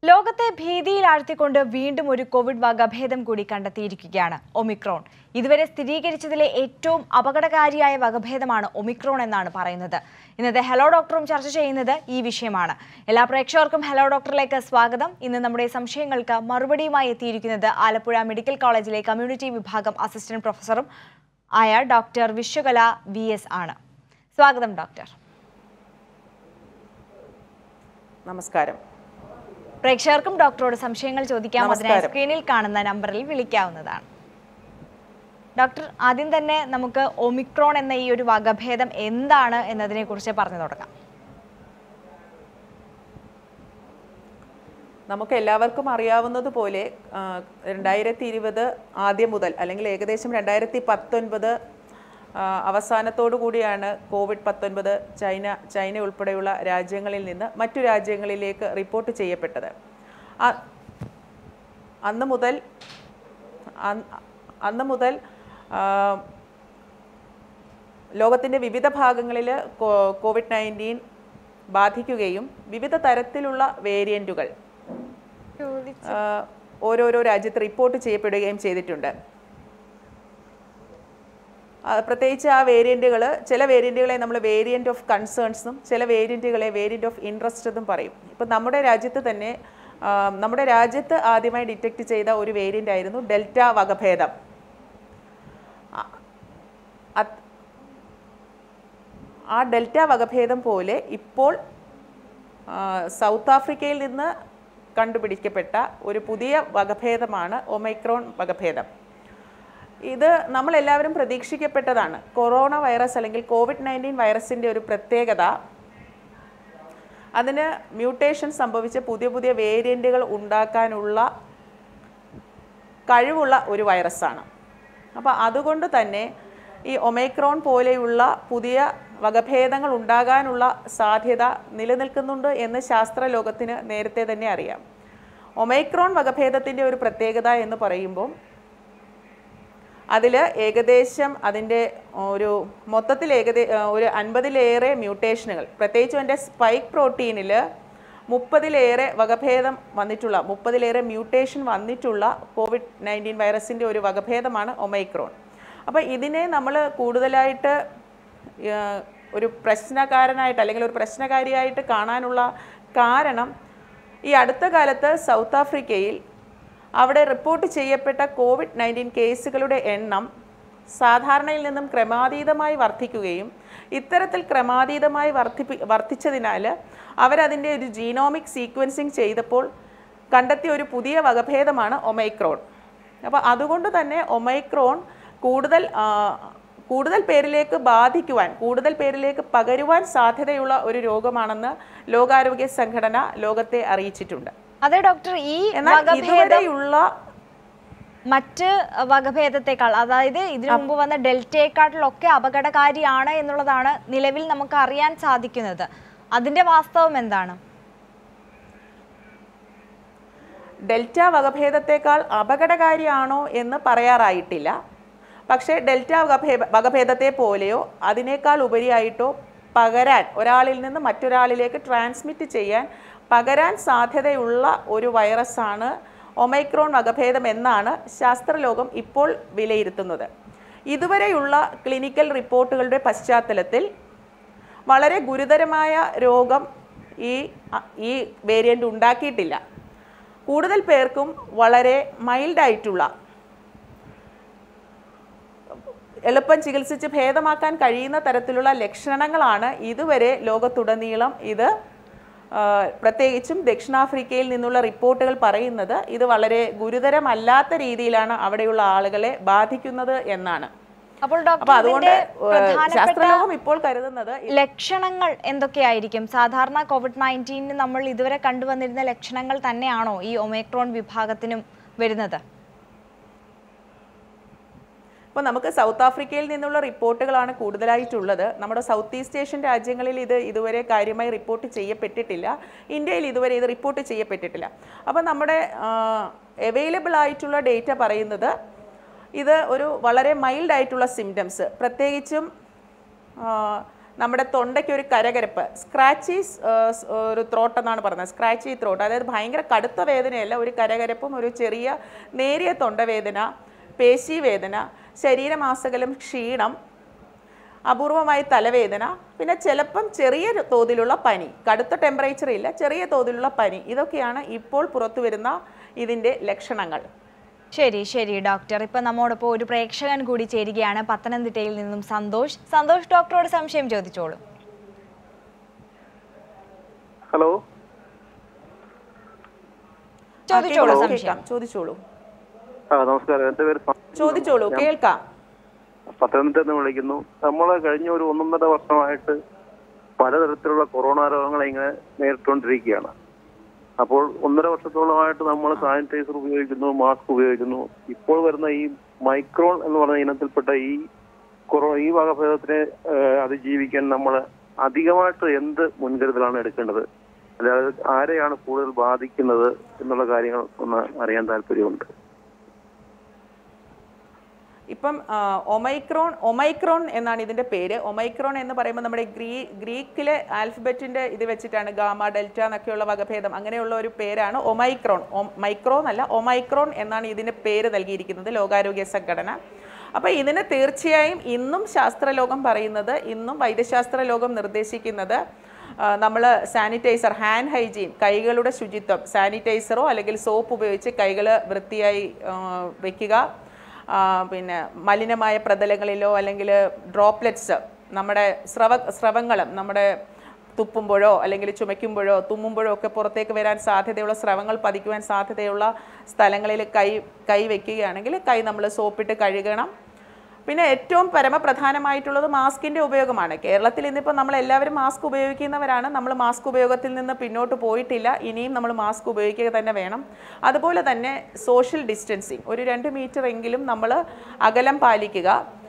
ലോകത്തെ ഭീതിയിലാഴ്ത്തിക്കൊണ്ട് വീണ്ടും ഒരു കോവിഡ് വകഭേദം കൂടി കണ്ടെത്തിയിരിക്കുകയാണ് ഒമിക്രോൺ ഇതുവരെ സ്ഥിരീകരിച്ചതിലെ ഏറ്റവും അപകടകാരിയായ വകഭേദമാണ് ഒമിക്രോൺ എന്നാണ് പറയുന്നത് ഇന്നത്തെ ഹലോ ഡോക്ടറും ചർച്ച ചെയ്യുന്നത് ഈ വിഷയമാണ് എല്ലാ പ്രേക്ഷകർക്കും ഹലോ ഡോക്ടറിലേക്ക് സ്വാഗതം ഇന്ന് നമ്മുടെ സംശയങ്ങൾക്ക് മറുപടിയുമായി എത്തിയിരിക്കുന്നത് ആലപ്പുഴ മെഡിക്കൽ കോളേജിലെ കമ്മ്യൂണിറ്റി വിഭാഗം അസിസ്റ്റന്റ് പ്രൊഫസറും ആയ ഡോക്ടർ വിശ്വകല വി എസ് ആണ് സ്വാഗതം ഡോക്ടർ നമസ്കാരം പ്രേക്ഷകർക്കും ഡോക്ടറോട് സംശയങ്ങൾ ചോദിക്കാം അതിനായി നമസ്കാരം. സ്ക്രീനിൽ കാണുന്ന നമ്പറിൽ വിളിക്കാവുന്നതാണ് ഡോക്ടർ ആദ്യം തന്നെ നമുക്ക് ഒമിക്രോൺ എന്ന ഈ ഒരു വകഭേദം എന്താണ് എന്നതിനെ കുറിച്ച് പറഞ്ഞു തുടങ്ങാം നമുക്ക് എല്ലാവർക്കും അറിയാവുന്നതുപോലെ ആ, രണ്ടായിരത്തി ഇരുപത് ആദ്യം മുതൽ അല്ലെങ്കിൽ ഏകദേശം രണ്ടായിരത്തി പത്തൊൻപത് ആ, അവസാനത്തോടു കൂടിയാണ് കോവിഡ് പത്തൊൻപത് ചൈന ചൈന ഉൾപ്പെടെയുള്ള രാജ്യങ്ങളിൽ നിന്ന് മറ്റു രാജ്യങ്ങളിലേക്ക് റിപ്പോർട്ട് ചെയ്യപ്പെട്ടത് ആ- അന്ന് മുതൽ അന്ന് അന്ന് മുതൽ ആ, ലോകത്തിൻ്റെ വിവിധ ഭാഗങ്ങളിൽ കോവിഡ് നയൻറ്റീൻ ബാധിക്കുകയും വിവിധ തരത്തിലുള്ള വേരിയൻറ്റുകൾ ഓരോരോ രാജ്യത്ത് റിപ്പോർട്ട് ചെയ്യപ്പെടുകയും ചെയ്തിട്ടുണ്ട് ആ, പ്രത്യേകിച്ച് ആ വേരിയൻറ്റുകൾ ചില വേരിയൻറ്റുകളെ നമ്മൾ വേരിയൻ്റ് ഓഫ് കൺസേൺസും ചില വേരിയൻറ്റുകളെ വേരിയൻ്റ് ഓഫ് ഇൻട്രസ്റ്റ് എന്നും പറയും ഇപ്പം നമ്മുടെ രാജ്യത്ത് തന്നെ ആ, നമ്മുടെ രാജ്യത്ത് ആദ്യമായി ഡിറ്റക്റ്റ് ചെയ്ത ഒരു വേരിയൻ്റ് ആയിരുന്നു ഡെൽറ്റ വകഭേദം ആ, അത് ആ ഡെൽറ്റ വകഭേദം പോലെ ഇപ്പോൾ ആ, സൗത്ത് ആഫ്രിക്കയിൽ നിന്ന് കണ്ടുപിടിക്കപ്പെട്ട ഒരു പുതിയ വകഭേദമാണ് ഒമൈക്രോൺ വകഭേദം ഇത് നമ്മളെല്ലാവരും പ്രതീക്ഷിക്കപ്പെട്ടതാണ് കൊറോണ വൈറസ് അല്ലെങ്കിൽ കോവിഡ് നയൻറ്റീൻ വൈറസിൻ്റെ ഒരു പ്രത്യേകത അതിന് മ്യൂട്ടേഷൻ സംഭവിച്ച പുതിയ പുതിയ വേരിയൻറ്റുകൾ ഉണ്ടാക്കാനുള്ള കഴിവുള്ള ഒരു വൈറസാണ് അപ്പോൾ അതുകൊണ്ട് തന്നെ ഈ ഒമൈക്രോൺ പോലെയുള്ള പുതിയ വകഭേദങ്ങൾ ഉണ്ടാകാനുള്ള സാധ്യത നിലനിൽക്കുന്നുണ്ട് എന്ന് ശാസ്ത്ര ലോകത്തിന് നേരത്തെ തന്നെ അറിയാം ഒമൈക്രോൺ വകഭേദത്തിൻ്റെ ഒരു പ്രത്യേകത എന്ന് പറയുമ്പോൾ അതിൽ ഏകദേശം അതിൻ്റെ ഒരു മൊത്തത്തിൽ ഏകദേ ഒരു അൻപതിലേറെ മ്യൂട്ടേഷനുകൾ പ്രത്യേകിച്ചും അതിൻ്റെ സ്പൈക്ക് പ്രോട്ടീനിൽ മുപ്പതിലേറെ വകഭേദം വന്നിട്ടുള്ള മുപ്പതിലേറെ മ്യൂട്ടേഷൻ വന്നിട്ടുള്ള കോവിഡ് നയൻറ്റീൻ വൈറസിൻ്റെ ഒരു വകഭേദമാണ് ഒമൈക്രോൺ അപ്പോൾ ഇതിനെ നമ്മൾ കൂടുതലായിട്ട് ആ, ഒരു പ്രശ്നക്കാരനായിട്ട് അല്ലെങ്കിൽ ഒരു പ്രശ്നകാരിയായിട്ട് കാണാനുള്ള കാരണം ഈ അടുത്ത കാലത്ത് സൗത്ത് ആഫ്രിക്കയിൽ അവിടെ റിപ്പോർട്ട് ചെയ്യപ്പെട്ട കോവിഡ് നയൻറ്റീൻ കേസുകളുടെ എണ്ണം സാധാരണയിൽ നിന്നും ക്രമാതീതമായി വർദ്ധിക്കുകയും ഇത്തരത്തിൽ ക്രമാതീതമായി വർദ്ധിപ്പി വർദ്ധിച്ചതിനാൽ അവരതിൻ്റെ ഒരു ജീനോമിക് സീക്വൻസിങ് ചെയ്തപ്പോൾ കണ്ടെത്തിയ ഒരു പുതിയ വകഭേദമാണ് ഒമൈക്രോൺ അപ്പോൾ അതുകൊണ്ട് തന്നെ ഒമൈക്രോൺ കൂടുതൽ ആ, കൂടുതൽ പേരിലേക്ക് ബാധിക്കുവാൻ കൂടുതൽ പേരിലേക്ക് പകരുവാൻ സാധ്യതയുള്ള ഒരു രോഗമാണെന്ന് ലോകാരോഗ്യ സംഘടന ലോകത്തെ അറിയിച്ചിട്ടുണ്ട് അതെ ഡോക്ടർ ഈ എന്നാൽ വകഭേദം ഇതുവരെയുള്ള മറ്റ് വകഭേദത്തെക്കാൾ അതായത് ഇതിനു മുമ്പ് വന്ന ഡെൽറ്റയെക്കാട്ടിലൊക്കെ അപകടകാരിയാണ് എന്നുള്ളതാണ് നിലവിൽ നമുക്ക് അറിയാൻ സാധിക്കുന്നത് അതിന്റെ വാസ്തവം എന്താണ് ഡെൽറ്റ വകഭേദത്തെക്കാൾ അപകടകാരിയാണോ എന്ന് പറയാറായിട്ടില്ല പക്ഷേ ഡെൽറ്റ വകഭേ വകഭേദത്തെ പോലെയോ അതിനേക്കാൾ ഉപരിയായിട്ടോ പകരാൻ ഒരാളിൽ നിന്ന് മറ്റൊരാളിലേക്ക് ട്രാൻസ്മിറ്റ് ചെയ്യാൻ പകരാൻ സാധ്യതയുള്ള ഒരു വൈറസാണ് ഒമൈക്രോൺ വകഭേദം എന്നാണ് ശാസ്ത്രലോകം ഇപ്പോൾ വിലയിരുത്തുന്നത് ഇതുവരെയുള്ള ക്ലിനിക്കൽ റിപ്പോർട്ടുകളുടെ പശ്ചാത്തലത്തിൽ വളരെ ഗുരുതരമായ രോഗം ഈ ഈ വേരിയൻ്റ് ഉണ്ടാക്കിയിട്ടില്ല കൂടുതൽ പേർക്കും വളരെ മൈൽഡായിട്ടുള്ള എളുപ്പം ചികിത്സിച്ച് ഭേദമാക്കാൻ കഴിയുന്ന തരത്തിലുള്ള ലക്ഷണങ്ങളാണ് ഇതുവരെ ലോകത്തുടനീളം ഇത് ആ, പ്രത്യേകിച്ചും ദക്ഷിണാഫ്രിക്കയിൽ നിന്നുള്ള റിപ്പോർട്ടുകൾ പറയുന്നത് ഇത് വളരെ ഗുരുതരമല്ലാത്ത രീതിയിലാണ് അവിടെയുള്ള ആളുകളെ ബാധിക്കുന്നത് എന്നാണ് അപ്പോൾ അപ്പൊ ഡോക്ടർ അതുകൊണ്ട് ഇതിന്റെ ഏഹ്, പ്രധാനപ്പെട്ട ശാസ്ത്രലോകം ഇപ്പോൾ കരുതുന്നത് ലക്ഷണങ്ങൾ എന്തൊക്കെയായിരിക്കും സാധാരണ കോവിഡ് നയൻറ്റീനിന് നമ്മൾ ഇതുവരെ കണ്ടുവന്നിരുന്ന ലക്ഷണങ്ങൾ തന്നെയാണോ ഈ ഒമൈക്രോൺ വിഭാഗത്തിനും വരുന്നത് ഇപ്പോൾ നമുക്ക് സൗത്ത് ആഫ്രിക്കയിൽ നിന്നുള്ള റിപ്പോർട്ടുകളാണ് കൂടുതലായിട്ടുള്ളത് നമ്മുടെ സൗത്ത് ഈസ്റ്റ് ഏഷ്യൻ രാജ്യങ്ങളിൽ ഇത് ഇതുവരെ കാര്യമായി റിപ്പോർട്ട് ചെയ്യപ്പെട്ടിട്ടില്ല ഇന്ത്യയിൽ ഇതുവരെ ഇത് റിപ്പോർട്ട് ചെയ്യപ്പെട്ടിട്ടില്ല അപ്പോൾ നമ്മുടെ അവൈലബിൾ ആയിട്ടുള്ള ഡേറ്റ പറയുന്നത് ഇത് ഒരു വളരെ മൈൽഡ് ആയിട്ടുള്ള സിംറ്റംസ് പ്രത്യേകിച്ചും ആ, നമ്മുടെ തൊണ്ടയ്ക്ക് ഒരു കരകരപ്പ് സ്ക്രാച്ചീസ് ഒരു ത്രോട്ട് എന്നാണ് പറയുന്നത് സ്ക്രാച്ചി ത്രോട്ട് അതായത് ഭയങ്കര കടുത്ത വേദനയല്ല ഒരു കരകരപ്പും ഒരു ചെറിയ നേരിയ തൊണ്ടവേദന പേശീവേദന ശരീരമാസകലം ക്ഷീണം അപൂർവമായി തലവേദന പിന്നെ ചിലപ്പം ചെറിയ തോതിലുള്ള പനി കടുത്ത ടെമ്പറേച്ചർ ഇല്ല ചെറിയ തോതിലുള്ള പനി ഇതൊക്കെയാണ് ഇപ്പോൾ പുറത്തു വരുന്ന ഇതിൻ്റെ ലക്ഷണങ്ങൾ ശരി ശരി ഡോക്ടർ ഇപ്പൊ നമ്മോടൊപ്പം ഒരു പ്രേക്ഷകൻ കൂടി ചേരുകയാണ് പത്തനംതിട്ടയിൽ നിന്നും സന്തോഷ് സന്തോഷ് ഡോക്ടറോട് സംശയം ചോദിച്ചോളൂ ഹലോ ആ, ചോദിച്ചോളൂ കേൾക്കാം, സംശയം കേൾക്കാം ചോദിച്ചോളൂ ആ നമസ്കാരം എൻ്റെ പേര് സ- ചോദിച്ചോളൂ കേൾക്കാം പത്തനംതിട്ടയിൽ നിന്ന് വിളിക്കുന്നു നമ്മൾ കഴിഞ്ഞ ഒരു ഒന്നൊന്നര വർഷമായിട്ട് പലതരത്തിലുള്ള കൊറോണ രോഗങ്ങളെ ഇങ്ങനെ നേരിട്ടുകൊണ്ടിരിക്കുകയാണ് അപ്പോൾ ഒന്നര വർഷത്തോളമായിട്ട് നമ്മൾ സാനിറ്റൈസർ ഉപയോഗിക്കുന്നു മാസ്ക് ഉപയോഗിക്കുന്നു ഇപ്പോൾ വരുന്ന ഈ മൈക്രോൺ എന്ന് പറഞ്ഞ ഇനത്തിൽപ്പെട്ട ഈ കൊറോ ഈ വകഭേദത്തിനെ ഏഹ്, അതിജീവിക്കാൻ നമ്മൾ അധികമായിട്ട് എന്ത് മുൻകരുതലാണ് എടുക്കേണ്ടത് അതായത് ആരെയാണ് കൂടുതൽ ബാധിക്കുന്നത് എന്നുള്ള കാര്യങ്ങൾ ഒന്ന് അറിയാൻ താല്പര്യമുണ്ട് ഇപ്പം ആ, ഒമൈക്രോൺ ഒമൈക്രോൺ എന്നാണ് ഇതിന്റെ പേര് ഒമൈക്രോൺ എന്ന് പറയുമ്പോൾ നമ്മുടെ ഗ്രീ ഗ്രീക്കിലെ ആൽഫബറ്റിന്റെ ഇത് വെച്ചിട്ടാണ് ഗാമ ഡെൽറ്റ എന്നൊക്കെയുള്ള വകഭേദം അങ്ങനെയുള്ള ഒരു പേരാണ് ഒമൈക്രോൺ ഒം- മൈക്രോൺ അല്ല ഒമൈക്രോൺ എന്നാണ് ഇതിന്റെ പേര് നൽകിയിരിക്കുന്നത് ലോകാരോഗ്യ സംഘടന അപ്പോൾ ഇതിന് തീർച്ചയായും ഇന്നും ശാസ്ത്രലോകം പറയുന്നത് ഇന്നും വൈദ്യശാസ്ത്ര ലോകം നിർദ്ദേശിക്കുന്നത് നമ്മൾ സാനിറ്റൈസർ ഹാൻഡ് ഹൈജീൻ കൈകളുടെ ശുചിത്വം സാനിറ്റൈസറോ അല്ലെങ്കിൽ സോപ്പ് ഉപയോഗിച്ച് കൈകൾ വൃത്തിയായി ആ, വെക്കുക ആ, പിന്നെ മലിനമായ പ്രതലങ്ങളിലോ അല്ലെങ്കിൽ ഡ്രോപ്ലെറ്റ്സ് നമ്മുടെ സ്രവ സ്രവങ്ങളും നമ്മുടെ തുപ്പുമ്പോഴോ അല്ലെങ്കിൽ ചുമയ്ക്കുമ്പോഴോ തുമ്മുമ്പോഴോ ഒക്കെ പുറത്തേക്ക് വരാൻ സാധ്യതയുള്ള സ്രവങ്ങൾ പതിക്കുവാൻ സാധ്യതയുള്ള സ്ഥലങ്ങളിൽ കൈ കൈ വെക്കുകയാണെങ്കിൽ കൈ നമ്മൾ സോപ്പിട്ട് കഴുകണം പിന്നെ ഏറ്റവും പരമപ്രധാനമായിട്ടുള്ളത് മാസ്കിൻ്റെ ഉപയോഗമാണ് കേരളത്തിൽ ഇന്നിപ്പോൾ നമ്മൾ എല്ലാവരും മാസ്ക് ഉപയോഗിക്കുന്നവരാണ് നമ്മൾ മാസ്ക് ഉപയോഗത്തിൽ നിന്ന് പിന്നോട്ട് പോയിട്ടില്ല ഇനിയും നമ്മൾ മാസ്ക് ഉപയോഗിക്കുക തന്നെ വേണം അതുപോലെ തന്നെ സോഷ്യൽ ഡിസ്റ്റൻസിങ് ഒരു രണ്ട് മീറ്റർ എങ്കിലും നമ്മൾ അകലം പാലിക്കുക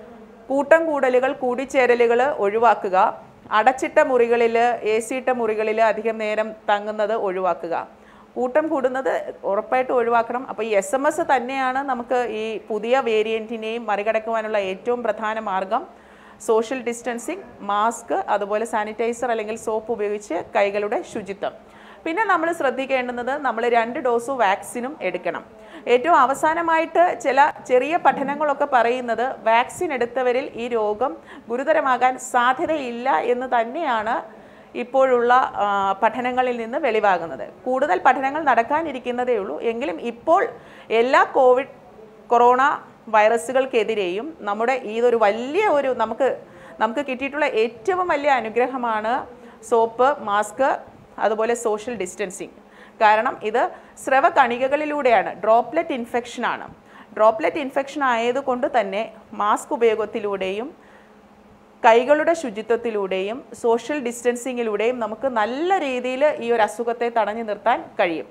കൂട്ടം കൂടലുകൾ കൂടിച്ചേരലുകൾ ഒഴിവാക്കുക അടച്ചിട്ട മുറികളിൽ എ സി ഇട്ട മുറികളിൽ അധികം നേരം തങ്ങുന്നത് ഒഴിവാക്കുക കൂട്ടം കൂടുന്നത് ഉറപ്പായിട്ടും ഒഴിവാക്കണം അപ്പോൾ ഈ എസ് എം എസ് തന്നെയാണ് നമുക്ക് ഈ പുതിയ വേരിയൻറ്റിനെയും മറികടക്കുവാനുള്ള ഏറ്റവും പ്രധാന മാർഗം സോഷ്യൽ ഡിസ്റ്റൻസിങ് മാസ്ക് അതുപോലെ സാനിറ്റൈസർ അല്ലെങ്കിൽ സോപ്പ് ഉപയോഗിച്ച് കൈകളുടെ ശുചിത്വം പിന്നെ നമ്മൾ ശ്രദ്ധിക്കേണ്ടുന്നത് നമ്മൾ രണ്ട് ഡോസ് വാക്സിനും എടുക്കണം ഏറ്റവും അവസാനമായിട്ട് ചില ചെറിയ പഠനങ്ങളൊക്കെ പറയുന്നത് വാക്സിൻ എടുത്തവരിൽ ഈ രോഗം ഗുരുതരമാകാൻ സാധ്യതയില്ല എന്ന് തന്നെയാണ് ഇപ്പോഴുള്ള ആ, പഠനങ്ങളിൽ നിന്ന് വെളിവാകുന്നത് കൂടുതൽ പഠനങ്ങൾ നടക്കാനിരിക്കുന്നതേ ഉള്ളൂ എങ്കിലും ഇപ്പോൾ എല്ലാ കോവിഡ് കൊറോണ വൈറസുകൾക്കെതിരെയും നമ്മുടെ ഇതൊരു വലിയ ഒരു നമുക്ക് നമുക്ക് കിട്ടിയിട്ടുള്ള ഏറ്റവും വലിയ അനുഗ്രഹമാണ് സോപ്പ് മാസ്ക് അതുപോലെ സോഷ്യൽ ഡിസ്റ്റൻസിങ് കാരണം ഇത് സ്രവ കണികകളിലൂടെയാണ് ഡ്രോപ്ലെറ്റ് ഇൻഫെക്ഷൻ ആണ് ഡ്രോപ്ലെറ്റ് ഇൻഫെക്ഷൻ ആയതുകൊണ്ട് തന്നെ മാസ്ക് ഉപയോഗത്തിലൂടെയും കൈകളുടെ ശുചിത്വത്തിലൂടെയും സോഷ്യൽ ഡിസ്റ്റൻസിങ്ങിലൂടെയും നമുക്ക് നല്ല രീതിയിൽ ഈ ഒരു അസുഖത്തെ തടഞ്ഞു നിർത്താൻ കഴിയും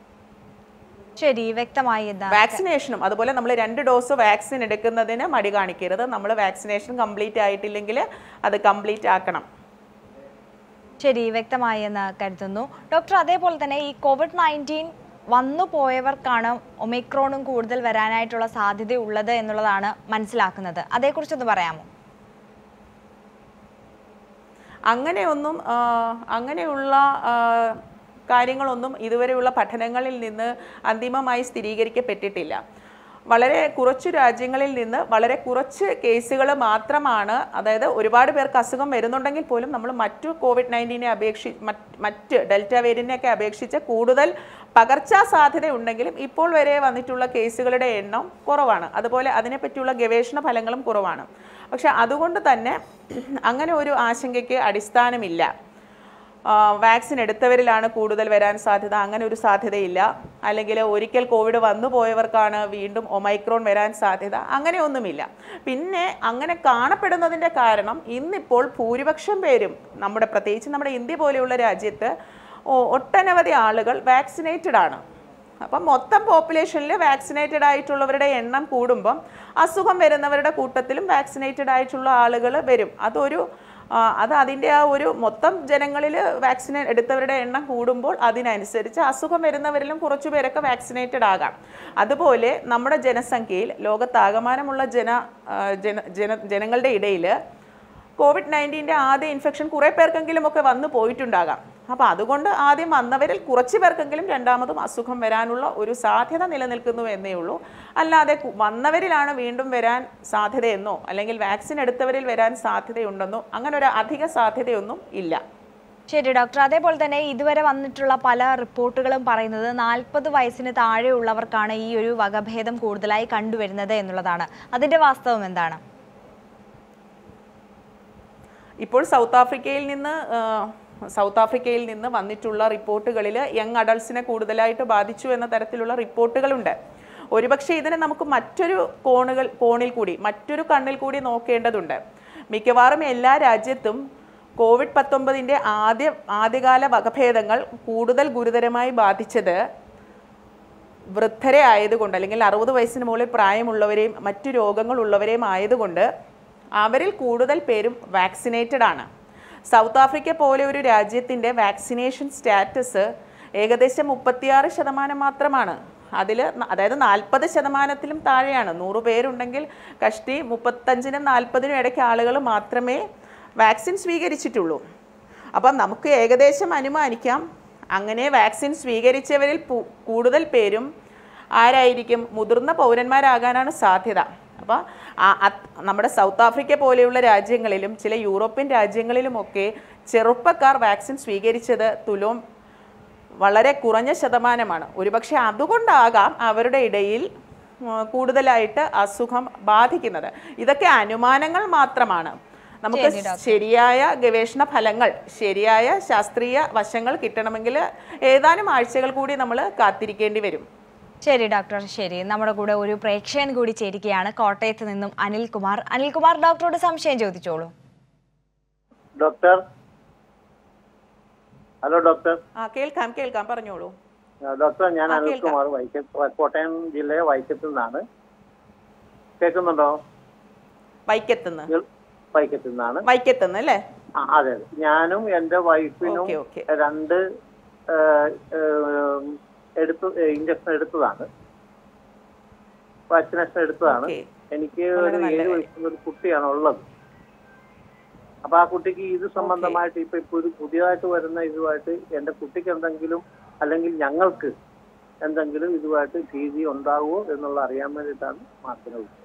ശരി വ്യക്തമായി എന്താ വാക്സിനേഷനും അതുപോലെ നമ്മൾ രണ്ട് ഡോസ് വാക്സിൻ എടുക്കുന്നതിന് മടി കാണിക്കരുത് നമ്മൾ വാക്സിനേഷൻ കംപ്ലീറ്റ് ആയിട്ടില്ലെങ്കിൽ അത് കംപ്ലീറ്റ് ആക്കണം ശരി വ്യക്തമായി എന്ന് കരുതുന്നു ഡോക്ടർ അതേപോലെ തന്നെ ഈ കോവിഡ് നയൻറ്റീൻ വന്നു പോയവർക്കാണ് ഒമിക്രോണും കൂടുതൽ വരാനായിട്ടുള്ള സാധ്യതയുള്ളത് എന്നുള്ളതാണ് മനസ്സിലാക്കുന്നത് അതേക്കുറിച്ചൊന്ന് പറയാമോ അങ്ങനെയൊന്നും ആ, അങ്ങനെയുള്ള ആ, കാര്യങ്ങളൊന്നും ഇതുവരെയുള്ള പഠനങ്ങളിൽ നിന്ന് അന്തിമമായി സ്ഥിരീകരിക്കപ്പെട്ടിട്ടില്ല വളരെ കുറച്ചു രാജ്യങ്ങളിൽ നിന്ന് വളരെ കുറച്ച് കേസുകൾ മാത്രമാണ് അതായത് ഒരുപാട് പേർക്ക് അസുഖം വരുന്നുണ്ടെങ്കിൽ പോലും നമ്മൾ മറ്റു കോവിഡ് നയൻറ്റീനെ അപേക്ഷി മറ്റ് മറ്റ് ഡെൽറ്റ വേരിയന്റിനെയൊക്കെ അപേക്ഷിച്ച് കൂടുതൽ പകർച്ചാ സാധ്യത ഉണ്ടെങ്കിലും ഇപ്പോൾ വരെ വന്നിട്ടുള്ള കേസുകളുടെ എണ്ണം കുറവാണ് അതുപോലെ അതിനെപ്പറ്റിയുള്ള ഗവേഷണ ഫലങ്ങളും കുറവാണ് പക്ഷെ അതുകൊണ്ട് തന്നെ അങ്ങനെ ഒരു ആശങ്കയ്ക്ക് അടിസ്ഥാനമില്ല ആ, വാക്സിൻ എടുത്തവരിലാണ് കൂടുതൽ വരാൻ സാധ്യത അങ്ങനെ ഒരു സാധ്യതയില്ല അല്ലെങ്കിൽ ഒരിക്കൽ കോവിഡ് വന്നു പോയവർക്കാണ് വീണ്ടും ഒമൈക്രോൺ വരാൻ സാധ്യത അങ്ങനെയൊന്നുമില്ല പിന്നെ അങ്ങനെ കാണപ്പെടുന്നതിൻ്റെ കാരണം ഇന്നിപ്പോൾ ഭൂരിപക്ഷം പേരും നമ്മുടെ പ്രത്യേകിച്ച് നമ്മുടെ ഇന്ത്യ പോലെയുള്ള രാജ്യത്ത് ഒ- ഒട്ടനവധി ആളുകൾ വാക്സിനേറ്റഡ് ആണ് അപ്പം മൊത്തം പോപ്പുലേഷനിൽ വാക്സിനേറ്റഡ് ആയിട്ടുള്ളവരുടെ എണ്ണം കൂടുമ്പം അസുഖം വരുന്നവരുടെ കൂട്ടത്തിലും വാക്സിനേറ്റഡ് ആയിട്ടുള്ള ആളുകൾ വരും അതൊരു ആ, അത് അതിൻ്റെ ആ ഒരു മൊത്തം ജനങ്ങളിൽ വാക്സിൻ എടുത്തവരുടെ എണ്ണം കൂടുമ്പോൾ അതിനനുസരിച്ച് അസുഖം വരുന്നവരിലും കുറച്ചു പേരൊക്കെ വാക്സിനേറ്റഡ് ആകാം അതുപോലെ നമ്മുടെ ജനസംഖ്യയിൽ ലോകത്താകമാനമുള്ള ജന ആ, ജന ജന ജനങ്ങളുടെ ഇടയിൽ കോവിഡ് നയൻറ്റീൻ്റെ ആദ്യ ഇൻഫെക്ഷൻ കുറേ പേർക്കെങ്കിലും ഒക്കെ വന്നു പോയിട്ടുണ്ടാകാം അപ്പോൾ അതുകൊണ്ട് ആദ്യം വന്നവരിൽ കുറച്ച് പേർക്കെങ്കിലും രണ്ടാമതും അസുഖം വരാനുള്ള ഒരു സാധ്യത നിലനിൽക്കുന്നു എന്നേ ഉള്ളൂ അല്ലാതെ കു- വന്നവരിലാണ് വീണ്ടും വരാൻ സാധ്യതയെന്നോ അല്ലെങ്കിൽ വാക്സിൻ എടുത്തവരിൽ വരാൻ സാധ്യതയുണ്ടെന്നോ അങ്ങനെ ഒരു അധിക സാധ്യതയൊന്നും ഇല്ല ശരി ഡോക്ടർ അതേപോലെ തന്നെ ഇതുവരെ വന്നിട്ടുള്ള പല റിപ്പോർട്ടുകളും പറയുന്നത് നാൽപ്പത് വയസ്സിന് താഴെയുള്ളവർക്കാണ് ഈ ഒരു വകഭേദം കൂടുതലായി കണ്ടുവരുന്നത് എന്നുള്ളതാണ് അതിന്റെ വാസ്തവം എന്താണ് ഇപ്പോൾ സൗത്ത് ആഫ്രിക്കയിൽ നിന്ന് ആ, സൗത്ത് ആഫ്രിക്കയിൽ നിന്ന് വന്നിട്ടുള്ള റിപ്പോർട്ടുകളിൽ യങ് അഡൾട്ട്സിനെ കൂടുതലായിട്ട് ബാധിച്ചു എന്ന തരത്തിലുള്ള റിപ്പോർട്ടുകളുണ്ട് ഒരുപക്ഷെ ഇതിനെ നമുക്ക് മറ്റൊരു കോണുകൾ കോണിൽ കൂടി മറ്റൊരു കണ്ണിൽ കൂടി നോക്കേണ്ടതുണ്ട് മിക്കവാറും എല്ലാ രാജ്യത്തും കോവിഡ് പത്തൊമ്പതിൻ്റെ ആദ്യ ആദ്യകാല വകഭേദങ്ങൾ കൂടുതൽ ഗുരുതരമായി ബാധിച്ചത് വൃദ്ധരെ ആയതുകൊണ്ട് അല്ലെങ്കിൽ അറുപത് വയസ്സിന് മുകളിൽ പ്രായമുള്ളവരെയും മറ്റു രോഗങ്ങളുള്ളവരെയും ആയതുകൊണ്ട് അവരിൽ കൂടുതൽ പേരും വാക്സിനേറ്റഡ് ആണ് സൗത്ത് ആഫ്രിക്ക പോലെ ഒരു രാജ്യത്തിൻ്റെ വാക്സിനേഷൻ സ്റ്റാറ്റസ് ഏകദേശം മുപ്പത്തിയാറ് ശതമാനം മാത്രമാണ് അതിൽ അതായത് നാൽപ്പത് ശതമാനത്തിലും താഴെയാണ് നൂറ് പേരുണ്ടെങ്കിൽ കഷ്ടി മുപ്പത്തഞ്ചിനും നാൽപ്പതിനും ഇടയ്ക്ക് ആളുകൾ മാത്രമേ വാക്സിൻ സ്വീകരിച്ചിട്ടുള്ളൂ അപ്പം നമുക്ക് ഏകദേശം അനുമാനിക്കാം അങ്ങനെ വാക്സിൻ സ്വീകരിച്ചവരിൽ പു- കൂടുതൽ പേരും ആരായിരിക്കും മുതിർന്ന പൗരന്മാരാകാനാണ് സാധ്യത അപ്പോൾ നമ്മുടെ സൗത്ത് ആഫ്രിക്ക പോലെയുള്ള രാജ്യങ്ങളിലും ചില യൂറോപ്യൻ രാജ്യങ്ങളിലുമൊക്കെ ചെറുപ്പക്കാർ വാക്സിൻ സ്വീകരിച്ചത് തുലോം വളരെ കുറഞ്ഞ ശതമാനമാണ് ഒരുപക്ഷെ അതുകൊണ്ടാകാം അവരുടെ ഇടയിൽ ഉം, കൂടുതലായിട്ട് അസുഖം ബാധിക്കുന്നത് ഇതൊക്കെ അനുമാനങ്ങൾ മാത്രമാണ് നമുക്ക് ശരി, ഡോക്ടർ. ശരിയായ ഗവേഷണ ഫലങ്ങൾ ശരിയായ ശാസ്ത്രീയ വശങ്ങൾ കിട്ടണമെങ്കിൽ ഏതാനും ആഴ്ചകൾ കൂടി നമ്മൾ കാത്തിരിക്കേണ്ടി വരും ശരി ഡോക്ടർ ശരി നമ്മുടെ കൂടെ ഒരു പ്രേക്ഷകൻ കൂടി ചേരുകയാണ് കോട്ടയത്ത് നിന്നും അനിൽകുമാർ അനിൽകുമാർ ഡോക്ടറോട് സംശയം ചോദിച്ചോളൂ ഡോക്ടർ ഹലോ ഡോക്ടർ ആ കേൾക്കാം കേൾക്കാം പറഞ്ഞോളൂ ആ, ഡോക്ടർ ഞാൻ ആ, അനിൽകുമാർ വൈക്കത്ത് കോട്ടയം ജില്ലയെ വൈക്കത്തു നിന്നാണ് കേൾക്കുന്നുണ്ടോ വൈക്കത്തുനിന്ന് കേൾ- വൈക്കത്തു നിന്നാണ് വൈക്കത്തുനിന്ന് അല്ലേ ആ, അതെ അതെ ഞാനും എന്റെ വൈഫിനും ഓക്കെ ഓക്കെ രണ്ട് ഏ, ഏ, എടുത്തു ഇഞ്ചക്ഷൻ എടുത്തതാണ് വാക്സിനേഷൻ എടുത്തതാണ് ഓക്കെ എനിക്ക് വളരെ ഒരു നല്ല ഏഴ് കാര്യം. വയസ്സുള്ള ഒരു കുട്ടിയാണ് ഉള്ളത് അപ്പൊ ആ കുട്ടിക്ക് ഇത് സംബന്ധമായിട്ട് ഇപ്പൊ ഇപ്പൊ ഒരു പുതിയതായിട്ട് വരുന്ന ഇതുമായിട്ട് എന്റെ കുട്ടിക്ക് എന്തെങ്കിലും അല്ലെങ്കിൽ ഞങ്ങൾക്ക് എന്തെങ്കിലും ഇതുമായിട്ട് ഭീതി ഉണ്ടാവുമോ എന്നുള്ള അറിയാൻ വേണ്ടിയിട്ടാണ് മാർക്കിനെ വിളിച്ചത്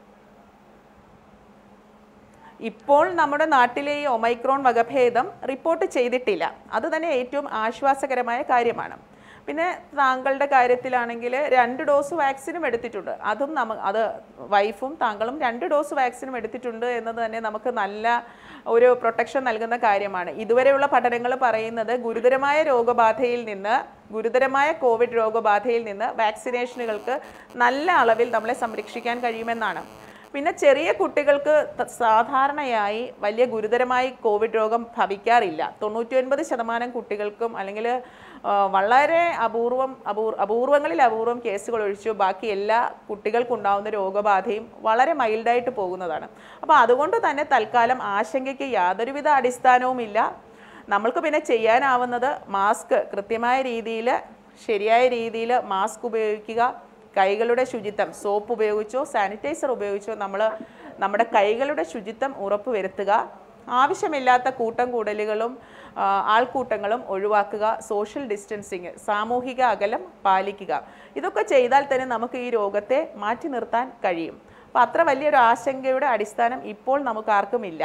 ഇപ്പോൾ നമ്മുടെ നാട്ടിലെ ഈ ഒമൈക്രോൺ വകഭേദം റിപ്പോർട്ട് ചെയ്തിട്ടില്ല അത് തന്നെ ഏറ്റവും ആശ്വാസകരമായ കാര്യമാണ് പിന്നെ താങ്കളുടെ കാര്യത്തിലാണെങ്കിൽ രണ്ട് ഡോസ് വാക്സിനും എടുത്തിട്ടുണ്ട് അതും നമ്മ അത് വൈഫും താങ്കളും രണ്ട് ഡോസ് വാക്സിനും എടുത്തിട്ടുണ്ട് എന്നത് തന്നെ നമുക്ക് നല്ല ഒരു പ്രൊട്ടക്ഷൻ നൽകുന്ന കാര്യമാണ് ഇതുവരെയുള്ള പഠനങ്ങൾ പറയുന്നത് ഗുരുതരമായ രോഗബാധയിൽ നിന്ന് ഗുരുതരമായ കോവിഡ് രോഗബാധയിൽ നിന്ന് വാക്സിനേഷനുകൾക്ക് നല്ല അളവിൽ നമ്മളെ സംരക്ഷിക്കാൻ കഴിയുമെന്നാണ് പിന്നെ ചെറിയ കുട്ടികൾക്ക് ത- സാധാരണയായി വലിയ ഗുരുതരമായി കോവിഡ് രോഗം ഭവിക്കാറില്ല തൊണ്ണൂറ്റി ഒൻപത് ശതമാനം കുട്ടികൾക്കും അല്ലെങ്കിൽ ആ, വളരെ അപൂർവം അപൂർ അപൂർവങ്ങളിൽ അപൂർവം കേസുകൾ ഒഴിച്ചു ബാക്കി എല്ലാ കുട്ടികൾക്കുണ്ടാവുന്ന രോഗബാധയും വളരെ മൈൽഡായിട്ട് പോകുന്നതാണ് അപ്പോൾ അതുകൊണ്ട് തന്നെ തൽക്കാലം ആശങ്കയ്ക്ക് യാതൊരുവിധ അടിസ്ഥാനവുമില്ല നമ്മൾക്ക് പിന്നെ ചെയ്യാനാവുന്നത് മാസ്ക് കൃത്യമായ രീതിയിൽ ശരിയായ രീതിയിൽ മാസ്ക് ഉപയോഗിക്കുക കൈകളുടെ ശുചിത്വം സോപ്പ് ഉപയോഗിച്ചോ സാനിറ്റൈസർ ഉപയോഗിച്ചോ നമ്മൾ നമ്മുടെ കൈകളുടെ ശുചിത്വം ഉറപ്പുവരുത്തുക ആവശ്യമില്ലാത്ത കൂട്ടം കൂടലുകളും ആ, ആൾക്കൂട്ടങ്ങളും ഒഴിവാക്കുക സോഷ്യൽ ഡിസ്റ്റൻസിങ് സാമൂഹിക അകലം പാലിക്കുക ഇതൊക്കെ ചെയ്താൽ തന്നെ നമുക്ക് ഈ രോഗത്തെ മാറ്റി നിർത്താൻ കഴിയും അപ്പോൾ അത്ര വലിയൊരു ആശങ്കയുടെ അടിസ്ഥാനം ഇപ്പോൾ നമുക്ക് ആർക്കും ഇല്ല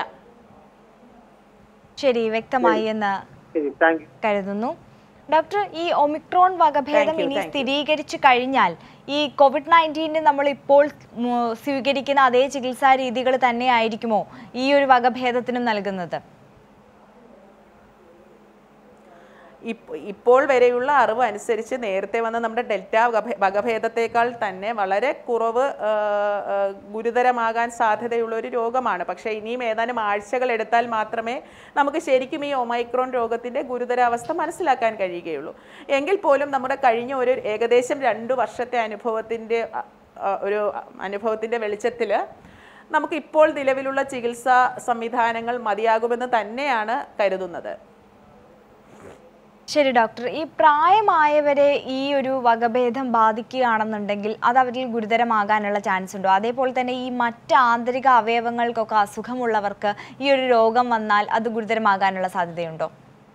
ശരി വ്യക്തമായി എന്ന് ശരി താങ്ക് യു കരുതുന്നു ഡോക്ടർ ഈ ഒമിക്രോൺ വകഭേദം Thank you, ഇനി thank you. സ്ഥിരീകരിച്ചു കഴിഞ്ഞാൽ ഈ കോവിഡ് നയൻറ്റീന് നമ്മൾ ഇപ്പോൾ ഉം, സ്വീകരിക്കുന്ന അതേ ചികിത്സാ രീതികൾ തന്നെ ആയിരിക്കുമോ ഈ ഒരു വകഭേദത്തിനും നൽകുന്നത് ഇപ്പ- ഇപ്പോൾ വരെയുള്ള അറിവ് അനുസരിച്ച് നേരത്തെ വന്ന നമ്മുടെ ഡെൽറ്റ വകഭേ- വകഭേദത്തേക്കാൾ തന്നെ വളരെ കുറവ് ആ, ആ, ഗുരുതരമാകാൻ സാധ്യതയുള്ള ഒരു രോഗമാണ് പക്ഷേ ഇനിയും ഏതാനും ആഴ്ചകൾ എടുത്താൽ മാത്രമേ നമുക്ക് ശരിക്കും ഈ ഒമൈക്രോൺ രോഗത്തിൻ്റെ ഗുരുതരാവസ്ഥ മനസ്സിലാക്കാൻ കഴിയുകയുള്ളൂ എങ്കിൽ പോലും നമ്മുടെ കഴിഞ്ഞ ഒരു ഏകദേശം രണ്ട് വർഷത്തെ അനുഭവത്തിൻ്റെ ആ, ആ, ഒരു അനുഭവത്തിൻ്റെ വെളിച്ചത്തിൽ നമുക്ക് ഇപ്പോൾ നിലവിലുള്ള ചികിത്സാ സംവിധാനങ്ങൾ മതിയാകുമെന്ന് തന്നെയാണ് കരുതുന്നത് ശരി ഡോക്ടർ ഈ പ്രായമായവരെ ഈ ഒരു വകഭേദം ബാധിക്കുകയാണെന്നുണ്ടെങ്കിൽ അത് അവരിൽ ഗുരുതരമാകാനുള്ള ചാൻസ് ഉണ്ടോ അതേപോലെ തന്നെ ഈ മറ്റ് ആന്തരിക അവയവങ്ങൾക്കൊക്കെ അസുഖമുള്ളവർക്ക് ഈ ഒരു രോഗം വന്നാൽ അത് ഗുരുതരമാകാനുള്ള സാധ്യതയുണ്ടോ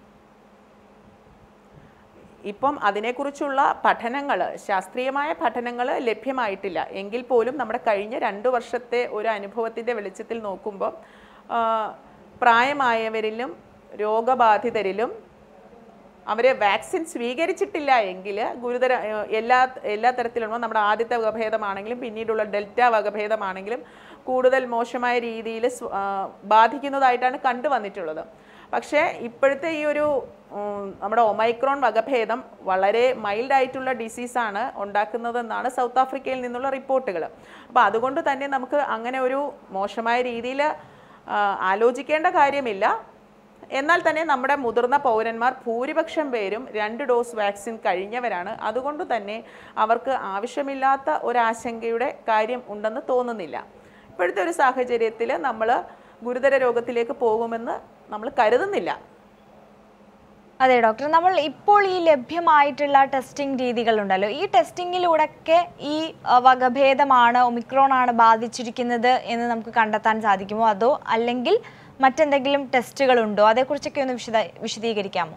ഇപ്പം അതിനെക്കുറിച്ചുള്ള പഠനങ്ങൾ ശാസ്ത്രീയമായ പഠനങ്ങൾ ലഭ്യമായിട്ടില്ല എങ്കിൽ പോലും നമ്മുടെ കഴിഞ്ഞ രണ്ട് വർഷത്തെ ഒരു അനുഭവത്തിൻ്റെ വെളിച്ചത്തിൽ നോക്കുമ്പോൾ ആ, പ്രായമായവരിലും രോഗബാധിതരിലും അവർ വാക്സിൻ സ്വീകരിച്ചിട്ടില്ല എങ്കിൽ ഗുരുതര ഏഹ് എല്ലാ എല്ലാ തരത്തിലുള്ള നമ്മുടെ ആദ്യത്തെ വകഭേദമാണെങ്കിലും പിന്നീടുള്ള ഡെൽറ്റ വകഭേദമാണെങ്കിലും കൂടുതൽ മോശമായ രീതിയിൽ ബാധിക്കുന്നതായിട്ടാണ് കണ്ടുവന്നിട്ടുള്ളത് പക്ഷേ ഇപ്പോഴത്തെ ഈ ഒരു ഉം, നമ്മുടെ ഒമൈക്രോൺ വകഭേദം വളരെ മൈൽഡ് ആയിട്ടുള്ള ഡിസീസാണ് ഉണ്ടാക്കുന്നതെന്നാണ് സൗത്ത് ആഫ്രിക്കയിൽ നിന്നുള്ള റിപ്പോർട്ടുകൾ അപ്പോൾ അതുകൊണ്ട് തന്നെ നമുക്ക് അങ്ങനെ ഒരു മോശമായ രീതിയിൽ ആലോചിക്കേണ്ട കാര്യമില്ല എന്നാൽ തന്നെ നമ്മുടെ മുതിർന്ന പൗരന്മാർ ഭൂരിപക്ഷം പേരും രണ്ട് ഡോസ് വാക്സിൻ കഴിഞ്ഞവരാണ് അതുകൊണ്ട് തന്നെ അവർക്ക് ആവശ്യമില്ലാത്ത ഒരാശങ്കയുടെ കാര്യം ഉണ്ടെന്ന് തോന്നുന്നില്ല ഇപ്പോഴത്തെ ഒരു സാഹചര്യത്തിൽ നമ്മൾ ഗുരുതര രോഗത്തിലേക്ക് പോകുമെന്ന് നമ്മൾ കരുതുന്നില്ല അതെ ഡോക്ടർ നമ്മൾ ഇപ്പോൾ ഈ ലഭ്യമായിട്ടുള്ള ടെസ്റ്റിംഗ് രീതികളുണ്ടല്ലോ ഈ ടെസ്റ്റിങ്ങിലൂടെയൊക്കെ ഈ അ, വകഭേദമാണ് ഒമിക്രോൺ ആണ് ബാധിച്ചിരിക്കുന്നത് എന്ന് നമുക്ക് കണ്ടെത്താൻ സാധിക്കുമോ അതോ അല്ലെങ്കിൽ മറ്റെന്തെങ്കിലും ടെസ്റ്റുകളുണ്ടോ അതേക്കുറിച്ചൊക്കെ ഒന്ന് വിശദ വിശദീകരിക്കാമോ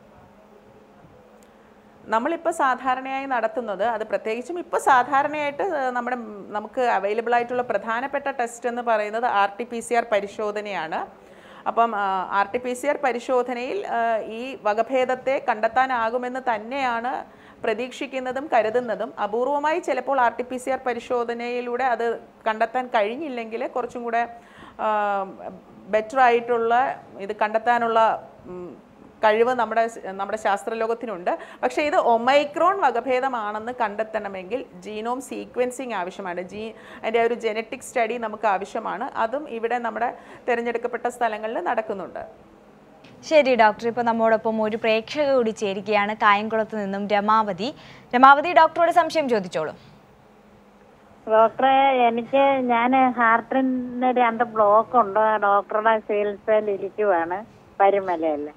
നമ്മളിപ്പോൾ സാധാരണയായി നടത്തുന്നത് അത് പ്രത്യേകിച്ചും ഇപ്പോൾ സാധാരണയായിട്ട് ഏഹ്, നമ്മുടെ ഉം, നമുക്ക് അവൈലബിൾ ആയിട്ടുള്ള പ്രധാനപ്പെട്ട ടെസ്റ്റ് എന്ന് പറയുന്നത് R T P C R പരിശോധനയാണ് അപ്പം R T P C R പരിശോധനയിൽ ആ, ഈ വകഭേദത്തെ കണ്ടെത്താനാകുമെന്ന് തന്നെയാണ് പ്രതീക്ഷിക്കുന്നതും കരുതുന്നതും അപൂർവമായി ചിലപ്പോൾ R T P C R പരിശോധനയിലൂടെ അത് കണ്ടെത്താൻ കഴിഞ്ഞില്ലെങ്കിൽ കുറച്ചും കൂടെ ബെറ്റർ ആയിട്ടുള്ള ഇത് കണ്ടെത്താനുള്ള ഉം, കഴിവ് നമ്മുടെ സ്- നമ്മുടെ ശാസ്ത്രലോകത്തിനുണ്ട് പക്ഷേ ഇത് ഒമൈക്രോൺ വകഭേദമാണെന്ന് കണ്ടെത്തണമെങ്കിൽ ജീനോം സീക്വൻസിങ് ആവശ്യമാണ് ജീ അതിൻ്റെ ഒരു ജനറ്റിക് സ്റ്റഡി നമുക്ക് ആവശ്യമാണ് അതും ഇവിടെ നമ്മുടെ തിരഞ്ഞെടുക്കപ്പെട്ട സ്ഥലങ്ങളിൽ നടക്കുന്നുണ്ട് ശരി ഡോക്ടർ ഇപ്പോൾ നമ്മോടൊപ്പം ഒരു പ്രേക്ഷക കൂടി ചേരുകയാണ് കായംകുളത്ത് നിന്നും രമാവതി രമാവതി ഡോക്ടറോട് സംശയം ചോദിച്ചോളൂ ഡോക്ടറെ എനിക്ക് ഞാൻ ഹാർട്ടിന് രണ്ട് ബ്ലോക്ക് ഉണ്ട് ആ ഡോക്ടറുടെ ചികിത്സയിൽ ഇരിക്കുവാണ് പരുമലയല്ല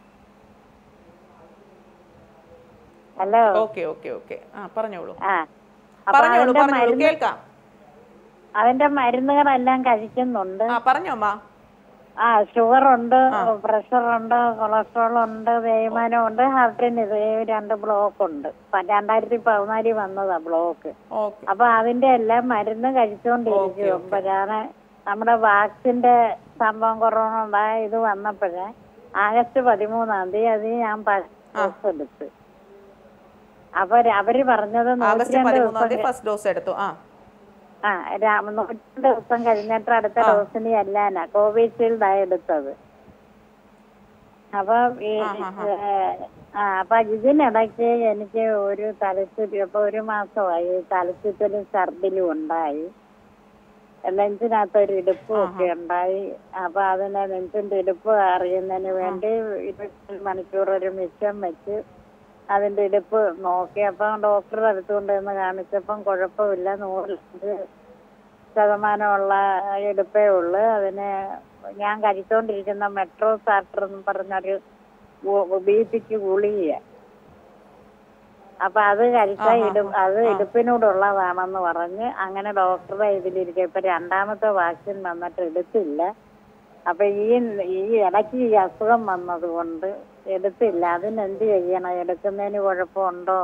ഹലോ ഓക്കെ ഓക്കെ ഓക്കെ ആ പറഞ്ഞോളൂ ആ അപ്പൊ പറഞ്ഞോളൂ അതിന്റെ പറഞ്ഞോളൂ മരുന്ന് കേൾക്കാം അതിന്റെ മരുന്നുകളെല്ലാം കഴിക്കുന്നുണ്ട് ആ പറഞ്ഞോ അമ്മ ആ ഷുഗർ ഉണ്ട് പ്രഷർ ഉണ്ട് കൊളസ്ട്രോൾ ഉണ്ട് തേയ്മാനം ഉണ്ട് ഹാർട്ടിന് ഇത് രണ്ട് ബ്ലോക്ക് ഉണ്ട് പ- രണ്ടായിരത്തി പതിനാലിൽ വന്നതാ ബ്ലോക്ക് ഓക്കെ അപ്പൊ അതിന്റെ എല്ലാം മരുന്ന് കഴിച്ചുകൊണ്ടിരിക്കും അപ്പോഴാണ് നമ്മുടെ വാക്സിന്റെ സംഭവം കൊറോണ ഉണ്ടായ ഇത് വന്നപ്പോഴേ ആഗസ്റ്റ് പതിമൂന്നാം തീയതി അത് ഞാൻ ഡോസ് എടുത്ത് അപ്പൊ ര- അവര് പറഞ്ഞത് ആഗസ്റ്റ് നൂറ്റിരണ്ട് പതിമൂന്നാം ദിവസം തീയതി ഫസ്റ്റ് ഡോസ് എടുത്തു ആ ആ രാ- നൂറ്റിരണ്ട് ദിവസം കഴിഞ്ഞിട്ട് അടുത്ത ഡോസിന് ചെല്ലാനാ കോവിഷീൽഡാ എടുത്തത് അപ്പൊ ഈ ഏഹ്, ആ അപ്പൊ ഇതിനിടയ്ക്ക് എനിക്ക് ഒരു തലച്ചുറ്റി അപ്പൊ ഒരു മാസമായി തലച്ചുറ്റലും ഛർദിലും ഉണ്ടായി നെഞ്ചിനകത്ത് ഒരു ഇടുപ്പും ഒക്കെ ഉണ്ടായി അപ്പൊ അതിനെ നെഞ്ചിന്റെ ഇടുപ്പ് അറിയുന്നതിന് വേണ്ടി ഇരുപത്തി മണിക്കൂർ ഒരു മിച്ചം വെച്ച് അതിന്റെ ഇടുപ്പ് നോക്കി അപ്പം ഡോക്ടറെ അടുത്ത് കൊണ്ടുവന്ന് കാണിച്ചപ്പം കുഴപ്പമില്ല നൂറിലഞ്ച് ശതമാനമുള്ള ഇടുപ്പേ ഉള്ളു അതിന് ഞാൻ കഴിച്ചുകൊണ്ടിരിക്കുന്ന മെട്രോ സാർട്ടർ എന്ന് പറഞ്ഞൊരു ബി പിക്ക് ഗുളിക അപ്പൊ അത് കഴിച്ചാൽ ഇടു അത് ഇടുപ്പിനോടുള്ളതാണെന്ന് പറഞ്ഞ് അങ്ങനെ ഡോക്ടറെ ഇതിലിരിക്കുക ഇപ്പൊ രണ്ടാമത്തെ വാക്സിൻ വന്നിട്ട് എടുത്തില്ല അപ്പൊ ഈ ഈ ഇടയ്ക്ക് ഈ അസുഖം വന്നത് കൊണ്ട് എടുത്തില്ല അതിന് എന്ത് ചെയ്യണം എടുക്കുന്നതിന് കുഴപ്പമുണ്ടോ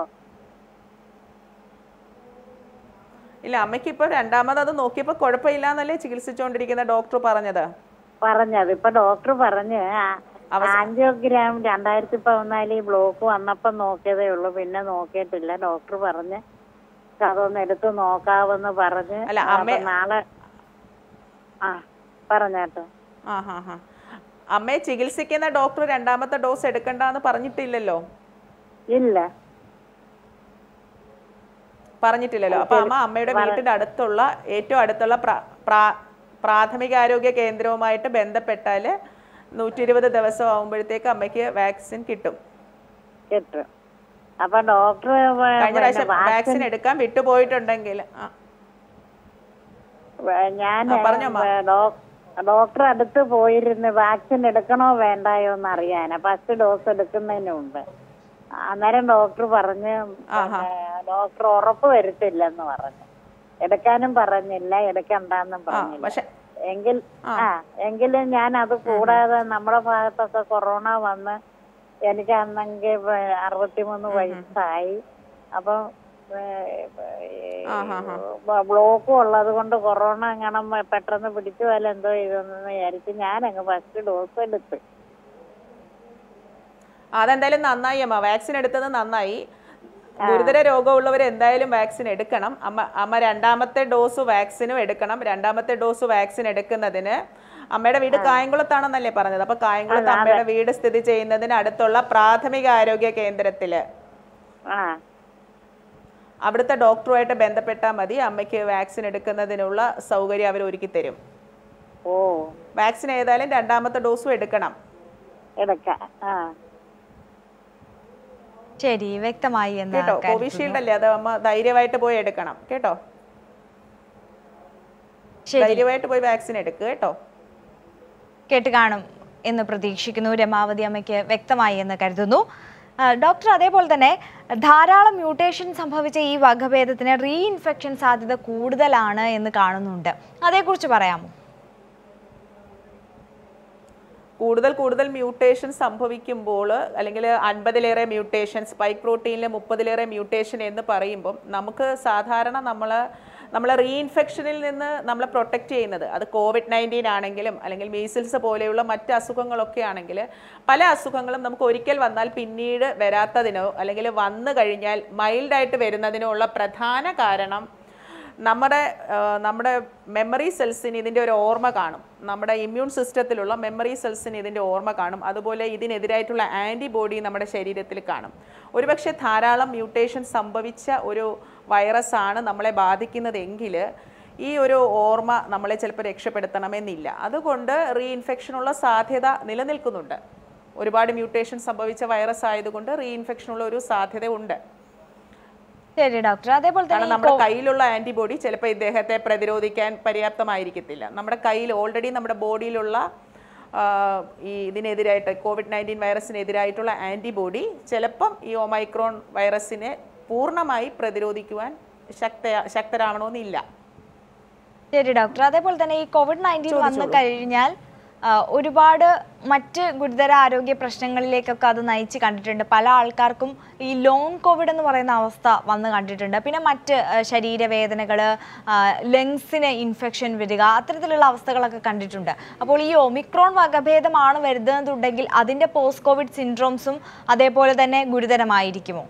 ഇല്ല അമ്മയ്ക്ക് ഇപ്പൊ രണ്ടാമത് അത് നോക്കിയപ്പോ കുഴപ്പമില്ല എന്നല്ലേ ചികിത്സിച്ചുകൊണ്ടിരിക്കുന്ന ഡോക്ടർ പറഞ്ഞത് പറഞ്ഞത് ഇപ്പൊ ഡോക്ടർ പറഞ്ഞ് ആൻജിയോഗ്രാം രണ്ടായിരത്തി പതിനാലിൽ ബ്ലോക്ക് വന്നപ്പോ നോക്കിയതേ ഉള്ളൂ പിന്നെ നോക്കിയിട്ടില്ല ഡോക്ടർ പറഞ്ഞ് അതൊന്ന് എടുത്ത് നോക്കാവെന്ന് പറഞ്ഞ് അല്ല, അപ്പൊ അമ്മേ- നാളെ ആ പറഞ്ഞേട്ടോ ആ ഹാ ഹാ അമ്മയെ ചികിത്സിക്കുന്ന ഡോക്ടർ രണ്ടാമത്തെ ഡോസ് എടുക്കണ്ടെന്ന് പറഞ്ഞിട്ടില്ലല്ലോ ഇല്ല പറഞ്ഞിട്ടില്ലല്ലോ അപ്പൊ അമ്മ അമ്മയുടെ വീട്ടിന്റെ അടുത്തുള്ള ഏറ്റവും അടുത്തുള്ള പ്ര- പ്രാ- പ്രാഥമികാരോഗ്യ കേന്ദ്രവുമായിട്ട് ബന്ധപ്പെട്ടാൽ നൂറ്റി ഇരുപത് ദിവസം ആകുമ്പോഴത്തേക്ക് അമ്മയ്ക്ക് വാക്സിൻ കിട്ടും കിട്ടും അപ്പൊ ഡോക്ടർ കഴിഞ്ഞ പ്രാവശ്യം വാക്സിൻ എടുക്കാൻ വിട്ടുപോയിട്ടുണ്ടെങ്കിൽ ആ, ഞാൻ ആ, പറഞ്ഞോ, അമ്മ. ഡോക്ടർ അടുത്ത് പോയിരുന്ന് വാക്സിൻ എടുക്കണോ വേണ്ടായോ എന്ന് അറിയാനാ ഫസ്റ്റ് ഡോസ് എടുക്കുന്നതിന് മുമ്പ് അന്നേരം ഡോക്ടർ പറഞ്ഞ് പിന്നെ ഡോക്ടർ ഉറപ്പ് വരുത്തില്ലെന്ന് പറഞ്ഞു എടുക്കാനും പറഞ്ഞില്ല എടുക്കണ്ടെന്നും ആ പറഞ്ഞില്ല പക്ഷെ എങ്കിൽ ആ എങ്കിലും ഞാൻ അത് കൂടാതെ നമ്മുടെ ഭാഗത്തൊക്കെ കൊറോണ വന്ന് എനിക്ക് അന്നെങ്കിൽ അറുപത്തിമൂന്ന് വയസ്സായി അപ്പം ബ്ലോക്കും ഉള്ളത് കൊണ്ട് കൊറോണ അങ്ങനെ പെട്ടെന്ന് പിടിച്ചു പോലെ എന്തോ ചെയ്തെന്ന് വിചാരിച്ച് ഞാൻ അങ്ങ് ഫസ്റ്റ് ഡോസ് എടുത്ത് അതെന്തായാലും നന്നായി അമ്മ വാക്സിൻ എടുത്തത് നന്നായി ഗുരുതര രോഗമുള്ളവർ എന്തായാലും വാക്സിൻ എടുക്കണം അമ്മ അമ്മ രണ്ടാമത്തെ ഡോസ് വാക്സിനും എടുക്കണം രണ്ടാമത്തെ ഡോസ് വാക്സിൻ എടുക്കുന്നതിന് അമ്മയുടെ വീട് കായംകുളത്താണെന്നല്ലേ പറഞ്ഞത് അപ്പൊ കായംകുളത്ത് അമ്മയുടെ വീട് സ്ഥിതി ചെയ്യുന്നതിന് അടുത്തുള്ള പ്രാഥമിക ആരോഗ്യ കേന്ദ്രത്തില് ആ അവിടുത്തെ ഡോക്ടറുമായിട്ട് ബന്ധപ്പെട്ടാൽ മതി അമ്മയ്ക്ക് വാക്സിൻ എടുക്കുന്നതിനുള്ള സൗകര്യം അവർ ഒരുക്കി തരും ഓ വാക്സിൻ ഏതായാലും രണ്ടാമത്തെ ഡോസും എടുക്കണം എടുക്കാം ആ ശരി വ്യക്തമായി എന്ന് കേട്ടോ കരുതുന്നു. കോവിഷീൽഡ് അല്ലേ അത് അമ്മ ധൈര്യമായിട്ട് പോയി എടുക്കണം കേട്ടോ ശരി ധൈര്യമായിട്ട് പോയി വാക്സിൻ എടുക്കുക കേട്ടോ കേട്ട് കാണും എന്ന് പ്രതീക്ഷിക്കുന്നു രമാവതി അമ്മയ്ക്ക് വ്യക്തമായി എന്ന് കരുതുന്നു ആ, ഡോക്ടർ അതേപോലെ തന്നെ ധാരാളം മ്യൂട്ടേഷൻ സംഭവിച്ച ഈ വകഭേദത്തിന് റീഇൻഫെക്ഷൻ സാധ്യത കൂടുതലാണ് എന്ന് കാണുന്നുണ്ട് അതേക്കുറിച്ച് പറയാമോ കൂടുതൽ കൂടുതൽ മ്യൂട്ടേഷൻ സംഭവിക്കുമ്പോൾ അല്ലെങ്കിൽ അൻപതിലേറെ മ്യൂട്ടേഷൻ സ്പൈക്ക് പ്രോട്ടീനിൽ മുപ്പതിലേറെ മ്യൂട്ടേഷൻ എന്ന് പറയുമ്പം നമുക്ക് സാധാരണ നമ്മൾ നമ്മളെ റീഇൻഫെക്ഷനിൽ നിന്ന് നമ്മളെ പ്രൊട്ടക്റ്റ് ചെയ്യുന്നത് അത് കോവിഡ് നയൻറ്റീൻ ആണെങ്കിലും അല്ലെങ്കിൽ മീസിൽസ് പോലെയുള്ള മറ്റ് അസുഖങ്ങളൊക്കെ ആണെങ്കിൽ പല അസുഖങ്ങളും നമുക്ക് ഒരിക്കൽ വന്നാൽ പിന്നീട് വരാത്തതിനോ അല്ലെങ്കിൽ വന്നു കഴിഞ്ഞാൽ മൈൽഡായിട്ട് വരുന്നതിനോ ഉള്ള പ്രധാന കാരണം നമ്മുടെ ആ, നമ്മുടെ മെമ്മറി സെൽസിന് ഇതിൻ്റെ ഒരു ഓർമ്മ കാണും നമ്മുടെ ഇമ്മ്യൂൺ സിസ്റ്റത്തിലുള്ള മെമ്മറി സെൽസിന് ഇതിൻ്റെ ഓർമ്മ കാണും അതുപോലെ ഇതിനെതിരായിട്ടുള്ള ആൻറ്റിബോഡി നമ്മുടെ ശരീരത്തിൽ കാണും ഒരുപക്ഷെ ധാരാളം മ്യൂട്ടേഷൻ സംഭവിച്ച ഒരു വൈറസ് ആണ് നമ്മളെ ബാധിക്കുന്നതെങ്കിൽ ഈ ഒരു ഓർമ്മ നമ്മളെ ചിലപ്പോൾ രക്ഷപ്പെടുത്തണമെന്നില്ല അതുകൊണ്ട് റീഇൻഫെക്ഷനുള്ള സാധ്യത നിലനിൽക്കുന്നുണ്ട് ഒരുപാട് മ്യൂട്ടേഷൻ സംഭവിച്ച വൈറസ് ആയതുകൊണ്ട് റീഇൻഫെക്ഷനുള്ള ഒരു സാധ്യത ഉണ്ട് ശരി ഡോക്ടർ അതേപോലെ കാരണം തന്നെ ഈ നമ്മുടെ കോ- കയ്യിലുള്ള ആന്റിബോഡി ചിലപ്പോൾ ഇദ്ദേഹത്തെ പ്രതിരോധിക്കാൻ പര്യാപ്തമായിരിക്കത്തില്ല നമ്മുടെ കയ്യിൽ ഓൾറെഡി നമ്മുടെ ബോഡിയിലുള്ള ആ, ഈ ഇതിനെതിരായിട്ട് കോവിഡ് നയൻറ്റീൻ വൈറസിനെതിരായിട്ടുള്ള ആന്റിബോഡി ചിലപ്പം ഈ ഒമൈക്രോൺ വൈറസിനെ പൂർണ്ണമായി പ്രതിരോധിക്കുവാൻ ശക്ത ശക്തരാവണമെന്നില്ല ശരി ഡോക്ടർ അതേപോലെ തന്നെ ഈ കോവിഡ് നയൻറ്റീൻ വന്നു കഴിഞ്ഞാൽ ആ, ഒരുപാട് മറ്റ് ഗുരുതര ആരോഗ്യ പ്രശ്നങ്ങളിലേക്കൊക്കെ അത് നയിച്ച് കണ്ടിട്ടുണ്ട് പല ആൾക്കാർക്കും ഈ ലോങ് കോവിഡ് എന്ന് പറയുന്ന അവസ്ഥ വന്ന് കണ്ടിട്ടുണ്ട് പിന്നെ മറ്റ് ആ, ശരീരവേദനകൾ ലങ്സിന് ഇൻഫെക്ഷൻ വരിക അത്തരത്തിലുള്ള അവസ്ഥകളൊക്കെ കണ്ടിട്ടുണ്ട് അപ്പോൾ ഈ ഒമിക്രോൺ വകഭേദമാണ് വരുന്നതുണ്ടെങ്കിൽ അതിൻ്റെ പോസ്റ്റ് കോവിഡ് സിൻഡ്രോംസും അതേപോലെ തന്നെ ഗുരുതരമായിരിക്കുമോ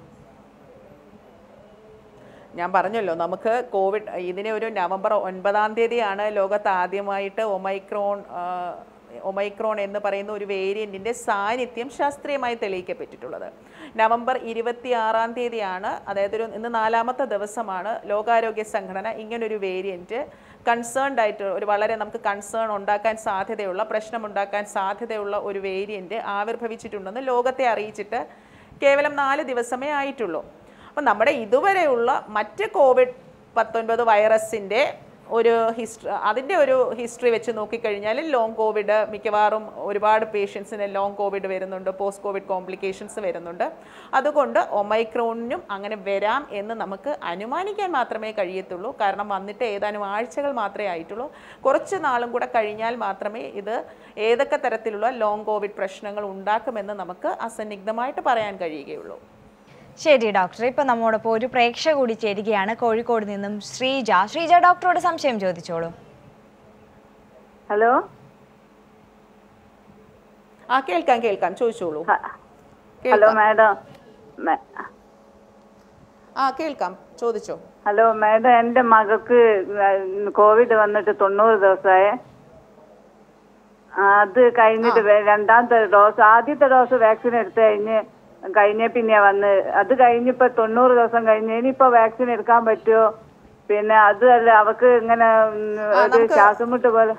ഞാൻ പറഞ്ഞല്ലോ നമുക്ക് കോവിഡ് ഇതിനെ ഒരു നവംബർ ഒൻപതാം തീയതിയാണ് ലോകത്ത് ആദ്യമായിട്ട് ഒമൈക്രോൺ ആ, ഒമൈക്രോൺ എന്ന് പറയുന്ന ഒരു വേരിയന്റിന്റെ സാന്നിധ്യം ശാസ്ത്രീയമായി തെളിയിക്കപ്പെട്ടിട്ടുള്ളത് നവംബർ ഇരുപത്തി ആറാം തീയതിയാണ് അതായത് ഒരു ഇന്ന് നാലാമത്തെ ദിവസമാണ് ലോകാരോഗ്യ സംഘടന ഇങ്ങനൊരു വേരിയന്റ് കൺസേൺഡ് ആയിട്ട് ഒരു വളരെ നമുക്ക് കൺസേൺ ഉണ്ടാക്കാൻ സാധ്യതയുള്ള പ്രശ്നമുണ്ടാക്കാൻ സാധ്യതയുള്ള ഒരു വേരിയന്റ് ആവിർഭവിച്ചിട്ടുണ്ടെന്ന് ലോകത്തെ അറിയിച്ചിട്ട് കേവലം നാല് ദിവസമേ ആയിട്ടുള്ളൂ അപ്പം നമ്മുടെ ഇതുവരെയുള്ള മറ്റ് കോവിഡ് പത്തൊൻപത് വൈറസിൻ്റെ ഒരു ഹിസ്റ്ററി അതിൻ്റെ ഒരു ഹിസ്റ്ററി വെച്ച് നോക്കിക്കഴിഞ്ഞാൽ ലോങ് കോവിഡ് മിക്കവാറും ഒരുപാട് പേഷ്യൻസിന് ലോങ് കോവിഡ് വരുന്നുണ്ട് പോസ്റ്റ് കോവിഡ് കോംപ്ലിക്കേഷൻസ് വരുന്നുണ്ട് അതുകൊണ്ട് ഒമൈക്രോണിനും അങ്ങനെ വരാം എന്ന് നമുക്ക് അനുമാനിക്കാൻ മാത്രമേ കഴിയത്തുള്ളൂ കാരണം വന്നിട്ട് ഏതാനും ആഴ്ചകൾ മാത്രമേ ആയിട്ടുള്ളൂ കുറച്ച് നാളും കൂടെ കഴിഞ്ഞാൽ മാത്രമേ ഇത് ഏതൊക്കെ തരത്തിലുള്ള ലോങ് കോവിഡ് പ്രശ്നങ്ങൾ ഉണ്ടാക്കുമെന്ന് നമുക്ക് അസന്നിഗ്ധമായിട്ട് പറയാൻ കഴിയുകയുള്ളൂ ശരി ഡോക്ടർ ഇപ്പൊ നമ്മോടൊപ്പം ഒരു പ്രേക്ഷക കൂടി ചേരുകയാണ് കോഴിക്കോട് നിന്നും ശ്രീജ ശ്രീജ ഡോക്ടറോട് സംശയം ചോദിച്ചോളൂ ഹലോ ആ കേൾക്കാം കേൾക്കാം ചോദിച്ചോളൂ ഹ- ഹലോ കേൾക്കാം. മാഡം മ- ആ കേൾക്കാം ചോദിച്ചോ ഹലോ മാഡം എൻ്റെ മകൾക്ക് കോവിഡ് വന്നിട്ട് തൊണ്ണൂറ് ദിവസമായി അത് കഴിഞ്ഞിട്ട് വേ- രണ്ടാമത്തെ ഡോസ് ആദ്യത്തെ ഡോസ് വാക്സിൻ എടുത്ത് കഴിഞ്ഞ് കഴിഞ്ഞ പിന്നെ വന്ന് അത് കഴിഞ്ഞിപ്പോ തൊണ്ണൂറ് ദിവസം കഴിഞ്ഞ് ഇനിയിപ്പോ വാക്സിൻ എടുക്കാൻ പറ്റുമോ പിന്നെ അതല്ല അവക്ക് ഇങ്ങനെ ഉം, ആ, ഒരു നമുക്ക് ശ്വാസം മുട്ട് പോലെ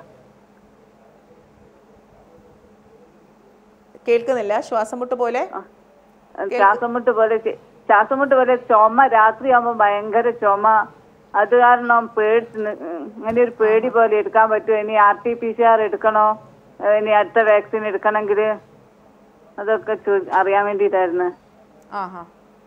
കേൾക്കുന്നില്ല ശ്വാസം മുട്ട് പോലെ ശ്വാസം മുട്ട് പോലെ ചെ- ശ്വാസം മുട്ട് പോലെ ചുമ രാത്രിയാകുമ്പോ ഭയങ്കര ചുമ അത് കാരണം പേടിച്ച് നി- ഇങ്ങനെ ഒരു പേടി പോലെ എടുക്കാൻ പറ്റുമോ ഇനി R T P C R എടുക്കണോ ഏഹ് ഇനി അടുത്ത വാക്സിൻ എടുക്കണമെങ്കിൽ അതൊക്കെ ചോ- അറിയാൻ വേണ്ടിയിട്ടായിരുന്നു ആഹാ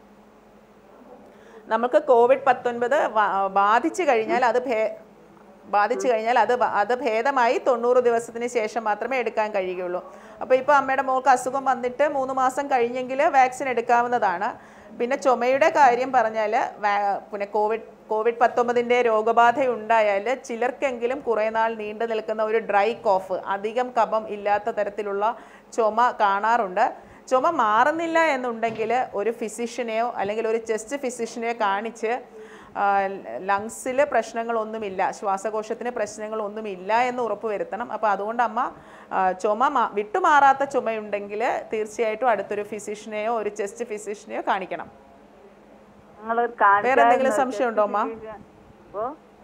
നമുക്ക് കോവിഡ് പത്തൊൻപത് ബാധിച്ചു കഴിഞ്ഞാൽ അത് ഭേ ബാധിച്ചു കഴിഞ്ഞാൽ അത് ബ- അത് ഭേദമായി തൊണ്ണൂറ് ദിവസത്തിന് ശേഷം മാത്രമേ എടുക്കാൻ കഴിയുകയുള്ളൂ അപ്പോൾ ഇപ്പോൾ അമ്മയുടെ മോൾക്ക് അസുഖം വന്നിട്ട് മൂന്ന് മാസം കഴിഞ്ഞെങ്കിൽ വാക്സിൻ എടുക്കാവുന്നതാണ് പിന്നെ ചുമയുടെ കാര്യം പറഞ്ഞാൽ പിന്നെ കോവിഡ് കോവിഡ് പത്തൊമ്പതിൻ്റെ രോഗബാധ ഉണ്ടായാൽ ചിലർക്കെങ്കിലും കുറേ നാൾ നീണ്ടു നിൽക്കുന്ന ഒരു ഡ്രൈ കോഫ് അധികം കഫം ഇല്ലാത്ത തരത്തിലുള്ള ചുമ കാണാറുണ്ട് ചുമ മാറുന്നില്ല എന്നുണ്ടെങ്കിൽ ഒരു ഫിസിഷ്യനെയോ അല്ലെങ്കിൽ ഒരു ചെസ്റ്റ് ഫിസിഷ്യനെയോ കാണിച്ച് ലങ്സിൽ പ്രശ്നങ്ങളൊന്നുമില്ല ശ്വാസകോശത്തിന് പ്രശ്നങ്ങളൊന്നുമില്ല എന്ന് ഉറപ്പ് വരുത്തണം അപ്പോൾ അതുകൊണ്ട് അമ്മ ആ, ചുമ മാ വിട്ടുമാറാത്ത ചുമയുണ്ടെങ്കിൽ തീർച്ചയായിട്ടും അടുത്തൊരു ഫിസിഷ്യനെയോ ഒരു ചെസ്റ്റ് ഫിസിഷ്യനെയോ കാണിക്കണം ഞങ്ങള് വേറെ എന്തെങ്കിലും സംശയമുണ്ടോ അമ്മ ഓ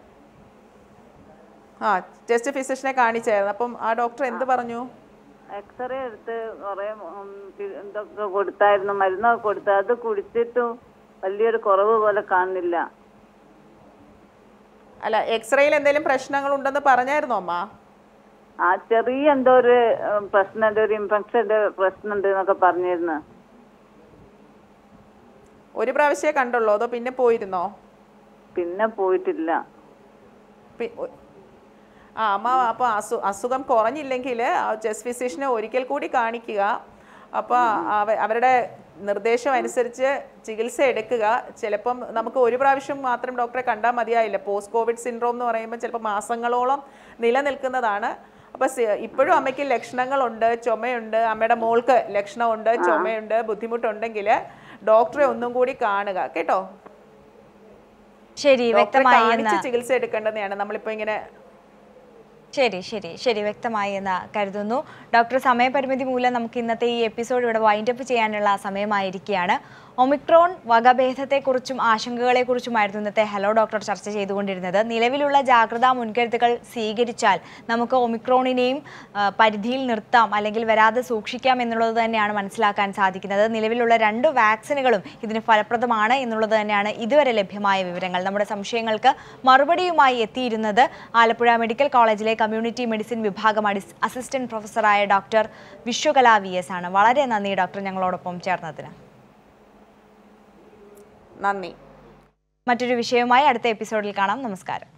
ആ ചെസ്റ്റ് ഫിസിഷ്യനെ കാണിച്ചായിരുന്നു അപ്പം ആ ഡോക്ടർ എന്ത് പറഞ്ഞു എക്സ്റേ എടുത്ത് കുറെ ഉം, പി- ഇതൊക്കെ കൊടുത്തായിരുന്നു മരുന്നൊക്കെ കൊടുത്തു അത് കുടിച്ചിട്ടും വലിയൊരു കുറവ് പോലെ കാണുന്നില്ല അല്ല എക്സ്റേയിൽ എന്തെങ്കിലും പ്രശ്നങ്ങൾ ഉണ്ടെന്ന് പറഞ്ഞായിരുന്നോ അമ്മ ആ ചെറിയ എന്തോ ഒരു ഉം, പ്രശ്നമുണ്ട് ഒരു ഇൻഫെക്ഷന്റെ പ്രശ്നമുണ്ട് എന്നൊക്കെ പറഞ്ഞിരുന്നു ഒരു പ്രാവശ്യമേ കണ്ടുള്ളൂ അതോ പിന്നെ പോയിരുന്നോ പിന്നെ പോയിട്ടില്ല പി- ഒ- ആ അമ്മ അപ്പോൾ അസു അസുഖം കുറഞ്ഞില്ലെങ്കിൽ ചെസ്റ്റ് ഫിസിഷ്യനെ ഒരിക്കൽ കൂടി കാണിക്കുക അപ്പോൾ അവ- അവരുടെ നിർദ്ദേശം അനുസരിച്ച് ചികിത്സ എടുക്കുക ചിലപ്പം നമുക്ക് ഒരു പ്രാവശ്യം മാത്രം ഡോക്ടറെ കണ്ടാൽ മതിയായില്ല പോസ്റ്റ് കോവിഡ് സിൻഡ്രോം എന്ന് പറയുമ്പോൾ ചിലപ്പോൾ മാസങ്ങളോളം നിലനിൽക്കുന്നതാണ് അപ്പോൾ ഇപ്പോഴും അമ്മയ്ക്ക് ലക്ഷണങ്ങളുണ്ട് ചുമയുണ്ട് അമ്മയുടെ മോൾക്ക് ലക്ഷണമുണ്ട് ചുമയുണ്ട് ബുദ്ധിമുട്ടുണ്ടെങ്കിൽ ഡോക്ടറെ ഒന്നും കൂടി കാണുക കേട്ടോ ശരി ഡോക്ടറെ വ്യക്തമായി എന്ന് കാണിച്ച് ചികിത്സ എടുക്കേണ്ടതാണ് നമ്മളിപ്പോൾ ഇങ്ങനെ ശരി ശരി ശരി വ്യക്തമായി എന്ന് കരുതുന്നു ഡോക്ടർ സമയപരിമിതി മൂലം നമുക്ക് ഇന്നത്തെ ഈ എപ്പിസോഡ് ഇവിടെ വൈൻഡപ്പ് ചെയ്യാനുള്ള സമയമായിരിക്കുകയാണ് ഒമിക്രോൺ വകഭേദത്തെക്കുറിച്ചും ആശങ്കകളെക്കുറിച്ചുമായിരുന്നു ഇന്നത്തെ ഹലോ ഡോക്ടർ ചർച്ച ചെയ്തുകൊണ്ടിരുന്നത് നിലവിലുള്ള ജാഗ്രതാ മുൻകരുതലുകൾ സ്വീകരിച്ചാൽ നമുക്ക് ഒമിക്രോണിനെയും ആ, പരിധിയിൽ നിർത്താം അല്ലെങ്കിൽ വരാതെ സൂക്ഷിക്കാം എന്നുള്ളത് തന്നെയാണ് മനസ്സിലാക്കാൻ സാധിക്കുന്നത് നിലവിലുള്ള രണ്ട് വാക്സിനുകളും ഇതിന് ഫലപ്രദമാണ് എന്നുള്ളത് തന്നെയാണ് ഇതുവരെ ലഭ്യമായ വിവരങ്ങൾ നമ്മുടെ സംശയങ്ങൾക്ക് മറുപടിയുമായി എത്തിയിരുന്നത് ആലപ്പുഴ മെഡിക്കൽ കോളേജിലെ കമ്മ്യൂണിറ്റി മെഡിസിൻ വിഭാഗം അഡിസ് അസിസ്റ്റന്റ് പ്രൊഫസറായ ഡോക്ടർ വിശ്വകല വി എസ് ആണ് വളരെ നന്ദി ഡോക്ടർ ഞങ്ങളോടൊപ്പം ചേർന്നതിന് നന്ദി മറ്റൊരു വിഷയവുമായി അടുത്ത എപ്പിസോഡിൽ കാണാം നമസ്കാരം